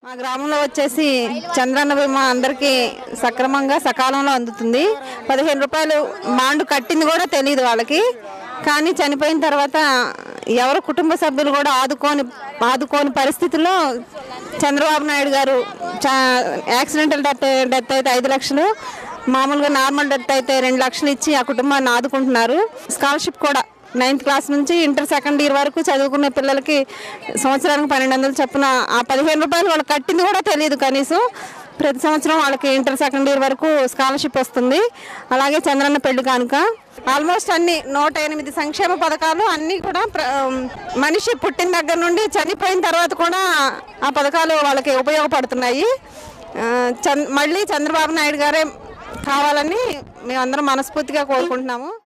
మా గ్రామంలో వచ్చేసి చంద్రన్న బీమా అందరికీ సక్రమంగా సకాలంలో అందుతుంది పదిహేను రూపాయలు మాండు కట్టింది కూడా తెలియదు వాళ్ళకి కానీ చనిపోయిన తర్వాత ఎవరు కుటుంబ సభ్యులు కూడా ఆదుకోని ఆదుకోని పరిస్థితుల్లో చంద్రబాబు నాయుడు గారు చా యాక్సిడెంటల్ డెత్ డెత్ అయితే ఐదు లక్షలు మామూలుగా నార్మల్ డెత్ అయితే రెండు లక్షలు ఇచ్చి ఆ కుటుంబాన్ని ఆదుకుంటున్నారు స్కాలర్షిప్ కూడా నైన్త్ క్లాస్ నుంచి ఇంటర్ సెకండ్ ఇయర్ వరకు చదువుకునే పిల్లలకి సంవత్సరానికి పన్నెండు వందలు చొప్పున ఆ పదిహేను రూపాయలు వాళ్ళకి కట్టింది కూడా తెలియదు కనీసం ప్రతి సంవత్సరం వాళ్ళకి ఇంటర్ సెకండ్ ఇయర్ వరకు స్కాలర్షిప్ వస్తుంది అలాగే చంద్రన్న పెళ్లి కానుక ఆల్మోస్ట్ అన్ని నూట ఎనిమిది సంక్షేమ పథకాలు అన్నీ కూడా ప్ర- మనిషి పుట్టిన దగ్గర నుండి చనిపోయిన తర్వాత కూడా ఆ పథకాలు వాళ్ళకి ఉపయోగపడుతున్నాయి ఆ, చంద్ మళ్ళీ చంద్రబాబు నాయుడు గారే కావాలని మేమందరం మనస్ఫూర్తిగా కోరుకుంటున్నాము